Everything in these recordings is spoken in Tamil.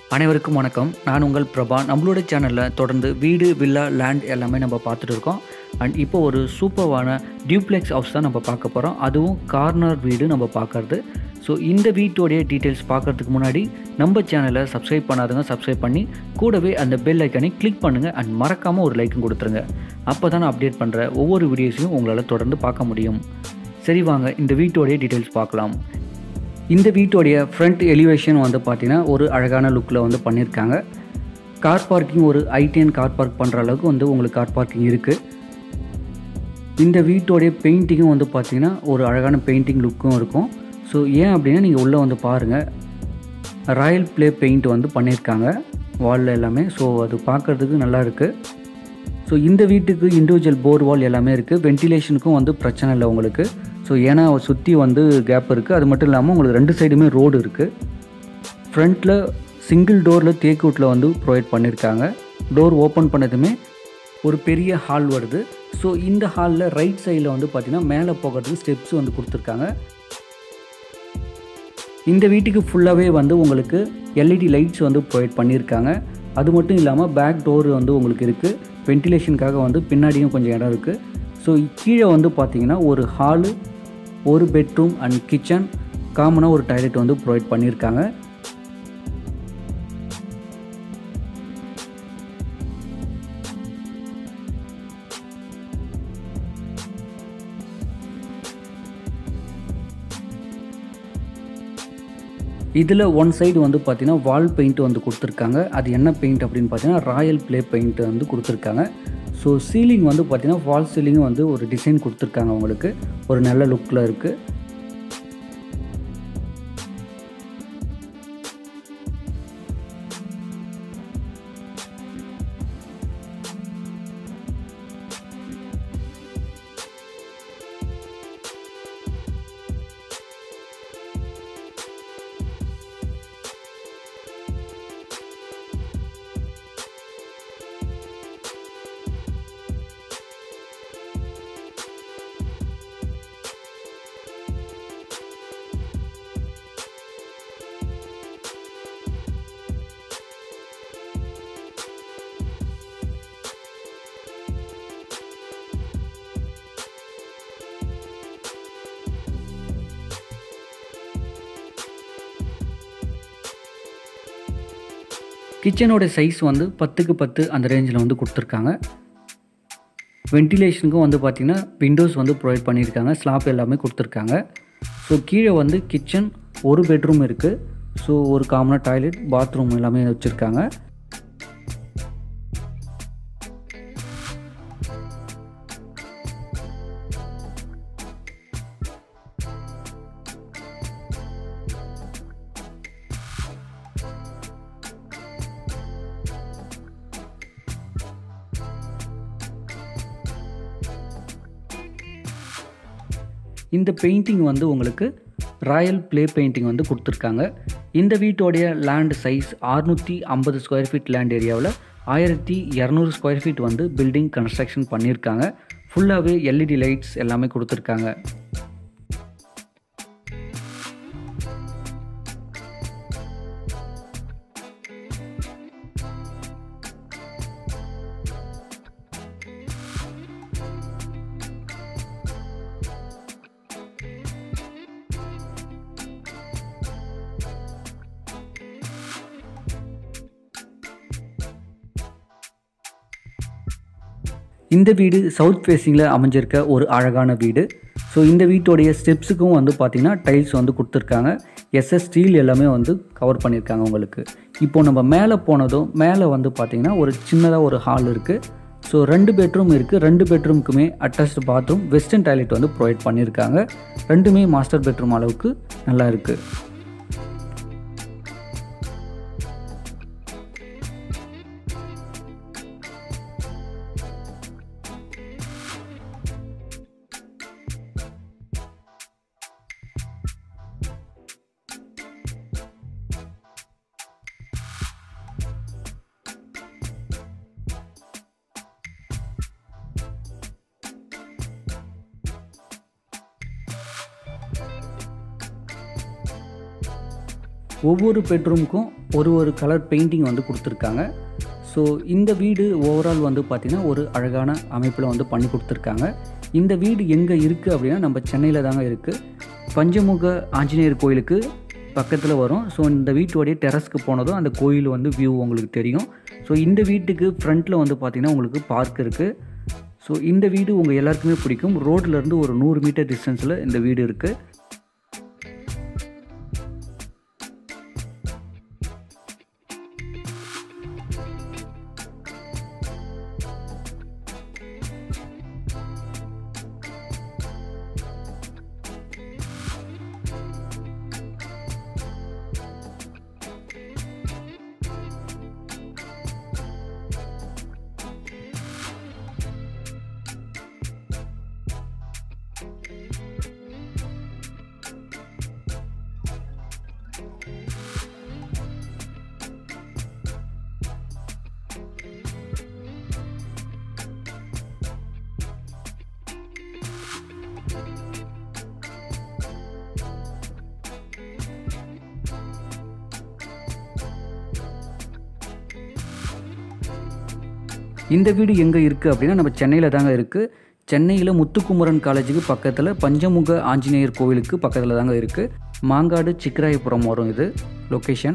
அனைவருக்கும் வணக்கம் நான் உங்கள் பிரபா நம்மளோட சேனலில் தொடர்ந்து வீடு வில்லா லேண்ட் எல்லாமே நம்ம பார்த்துட்டு இருக்கோம் அண்ட் இப்போ ஒரு சூப்பர்வான டியூப்ளெக்ஸ் ஹவுஸ் தான் நம்ம பார்க்க போகிறோம் அதுவும் கார்னர் வீடு நம்ம பார்க்கறது ஸோ இந்த வீட்டோடைய டீட்டெயில்ஸ் பார்க்கறதுக்கு முன்னாடி நம்ம சேனலை சப்ஸ்கிரைப் பண்ணாதுங்க சப்ஸ்கிரைப் பண்ணி கூடவே அந்த பெல் ஐக்கனை கிளிக் பண்ணுங்கள் அண்ட் மறக்காமல் ஒரு லைக்கும் கொடுத்துருங்க அப்போ தான் நான் அப்டேட் பண்ணுற ஒவ்வொரு வீடியோஸையும் உங்களால் தொடர்ந்து பார்க்க முடியும் சரி வாங்க இந்த வீட்டோடைய டீட்டெயில்ஸ் பார்க்கலாம் இந்த வீட்டோடைய ஃப்ரண்ட் எலிவேஷன் வந்து பார்த்தீங்கன்னா ஒரு அழகான லுக்கில் வந்து பண்ணியிருக்காங்க கார் பார்க்கிங் ஒரு ஐடிஎன் கார் பார்க் பண்ணுற அளவுக்கு வந்து உங்களுக்கு கார் பார்க்கிங் இருக்குது இந்த வீட்டோடைய பெயிண்டிங்கும் வந்து பார்த்தீங்கன்னா ஒரு அழகான பெயிண்டிங் லுக்கும் இருக்கும் ஸோ ஏன் அப்படின்னா நீங்கள் உள்ளே வந்து பாருங்கள் ராயல் ப்ளே பெயிண்ட் வந்து பண்ணியிருக்காங்க வாலில் எல்லாமே ஸோ அது பார்க்குறதுக்கு நல்லா இருக்குது ஸோ இந்த வீட்டுக்கு இண்டிவிஜுவல் போர் வால் எல்லாமே இருக்குது வென்டிலேஷனுக்கும் வந்து பிரச்சனை இல்லை உங்களுக்கு ஸோ ஏன்னா சுற்றி வந்து கேப் இருக்குது அது மட்டும் இல்லாமல் உங்களுக்கு ரெண்டு சைடுமே ரோடு இருக்குது ஃப்ரண்ட்டில் சிங்கிள் டோரில் தேக்கூட்டில் வந்து ப்ரொவைட் பண்ணியிருக்காங்க டோர் ஓப்பன் பண்ணதுமே ஒரு பெரிய ஹால் வருது ஸோ இந்த ஹாலில் ரைட் சைடில் வந்து பார்த்திங்கன்னா மேலே போகிறதுக்கு ஸ்டெப்ஸ் வந்து கொடுத்துருக்காங்க இந்த வீட்டுக்கு ஃபுல்லாகவே வந்து உங்களுக்கு எல்இடி லைட்ஸ் வந்து ப்ரொவைட் பண்ணியிருக்காங்க அது மட்டும் இல்லாமல் பேக் டோர் வந்து உங்களுக்கு இருக்குது வென்டிலேஷனுக்காக வந்து பின்னாடியும் கொஞ்சம் இடம் இருக்குது ஸோ கீழே வந்து பார்த்தீங்கன்னா ஒரு ஹாலு ஒரு பெட்ரூம் அண்ட் கிச்சன் காமனாக ஒரு டாய்லெட் வந்து ப்ரொவைட் பண்ணியிருக்காங்க இதில் ஒன் சைடு வந்து பார்த்தீங்கன்னா வால் பெயிண்ட் வந்து கொடுத்துருக்காங்க அது என்ன பெயிண்ட் அப்படின்னு பார்த்தீங்கன்னா ராயல் ப்ளே பெயிண்ட் வந்து கொடுத்துருக்காங்க ஸோ சீலிங் வந்து பார்த்தீங்கன்னா வால் சீலிங்கும் வந்து ஒரு டிசைன் கொடுத்துருக்காங்க உங்களுக்கு ஒரு நல்ல லுக்கில் இருக்குது கிச்சனோட சைஸ் வந்து பத்துக்கு பத்து அந்த ரேஞ்சில் வந்து கொடுத்துருக்காங்க வென்டிலேஷனுக்கும் வந்து பார்த்திங்கன்னா விண்டோஸ் வந்து ப்ரொவைட் பண்ணியிருக்காங்க ஸ்லாப் எல்லாமே கொடுத்துருக்காங்க ஸோ கீழே வந்து கிச்சன் ஒரு பெட்ரூம் இருக்குது ஸோ ஒரு காமனாக டாய்லெட் பாத்ரூம் எல்லாமே வச்சுருக்காங்க இந்த பெயிண்டிங் வந்து உங்களுக்கு ராயல் ப்ளே பெயிண்டிங் வந்து கொடுத்துருக்காங்க இந்த வீட்டோடைய லேண்ட் சைஸ் அறுநூற்றி ஐம்பது ஸ்கொயர் ஃபீட் லேண்ட் ஏரியாவில் ஆயிரத்தி இரநூறு ஸ்கொயர் ஃபீட் வந்து பில்டிங் கன்ஸ்ட்ரக்ஷன் பண்ணியிருக்காங்க ஃபுல்லாகவே எல்இடி லைட்ஸ் எல்லாமே கொடுத்துருக்காங்க இந்த வீடு சவுத் ஃபேஸிங்கில் அமைஞ்சிருக்க ஒரு அழகான வீடு ஸோ இந்த வீட்டோடைய ஸ்டெப்ஸுக்கும் வந்து பார்த்திங்கன்னா டைல்ஸ் வந்து கொடுத்துருக்காங்க எஸ்எஸ் ஸ்டீல் எல்லாமே வந்து கவர் பண்ணியிருக்காங்க உங்களுக்கு இப்போ நம்ம மேலே போனதும் மேலே வந்து பார்த்திங்கன்னா ஒரு சின்னதாக ஒரு ஹால் இருக்குது ஸோ ரெண்டு பெட்ரூம் இருக்குது ரெண்டு பெட்ரூமுக்குமே அட்டாச்டு பாத்ரூம் வெஸ்டர்ன் டாய்லெட் வந்து ப்ரொவைட் பண்ணியிருக்காங்க ரெண்டுமே மாஸ்டர் பெட்ரூம் அளவுக்கு நல்லா இருக்குது ஒவ்வொரு பெட்ரூமுக்கும் ஒரு ஒரு கலர் பெயிண்டிங் வந்து கொடுத்துருக்காங்க ஸோ இந்த வீடு ஓவரால் வந்து பார்த்திங்கன்னா ஒரு அழகான அமைப்பில் வந்து பண்ணி கொடுத்துருக்காங்க இந்த வீடு எங்கே இருக்குது அப்படின்னா நம்ம சென்னையில் தாங்க இருக்குது பஞ்சமுக ஆஞ்சநேயர் கோயிலுக்கு பக்கத்தில் வரும் ஸோ இந்த வீட்டோடைய டெரஸ்க்கு போனதும் அந்த கோயில் வந்து வியூ உங்களுக்கு தெரியும் ஸோ இந்த வீட்டுக்கு ஃப்ரண்ட்டில் வந்து பார்த்திங்கன்னா உங்களுக்கு பார்க் இருக்குது ஸோ இந்த வீடு உங்கள் எல்லாருக்குமே பிடிக்கும் ரோட்லேருந்து ஒரு நூறு மீட்டர் டிஸ்டன்ஸில் இந்த வீடு இருக்குது இந்த வீடு எங்கே இருக்குது அப்படின்னா நம்ம சென்னையில் தாங்க இருக்குது சென்னையில் முத்துக்குமரன் காலேஜுக்கு பக்கத்தில் பஞ்சமுக ஆஞ்சநேயர் கோவிலுக்கு பக்கத்தில் தாங்க இருக்குது மாங்காடு சிக்கராயபுரம் வரும் இது லொக்கேஷன்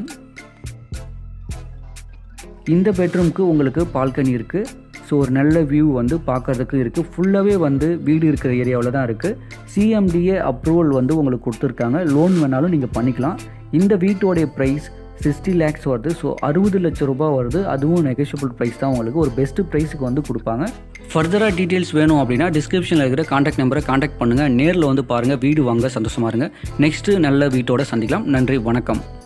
இந்த பெட்ரூம்க்கு உங்களுக்கு பால்கனி இருக்குது ஸோ ஒரு நல்ல வியூ வந்து பார்க்கறதுக்கு இருக்குது ஃபுல்லாகவே வந்து வீடு இருக்கிற ஏரியாவில் தான் இருக்குது சிஎம்டிஏ அப்ரூவல் வந்து உங்களுக்கு கொடுத்துருக்காங்க லோன் வேணாலும் நீங்கள் பண்ணிக்கலாம் இந்த வீட்டோடைய ப்ரைஸ் சிக்ஸ்டி லேக்ஸ் வருது ஸோ அறுபது லட்சம் ரூபாய் வருது அதுவும் நெகோஷியபிள் ப்ரைஸ் தான் உங்களுக்கு ஒரு பெஸ்ட்டு ப்ரைஸுக்கு வந்து கொடுப்பாங்க ஃபர்தராக டீட்டெயில்ஸ் வேணும் அப்படின்னா டிஸ்கிரிப்ஷனில் இருக்கிற காண்டாக்ட் நம்பரை காண்டாக்ட் பண்ணுங்கள் நேரில் வந்து பாருங்கள் வீடு வாங்க சந்தோஷமாக இருங்க நெக்ஸ்ட்டு நல்ல வீட்டோட சந்திக்கலாம் நன்றி வணக்கம்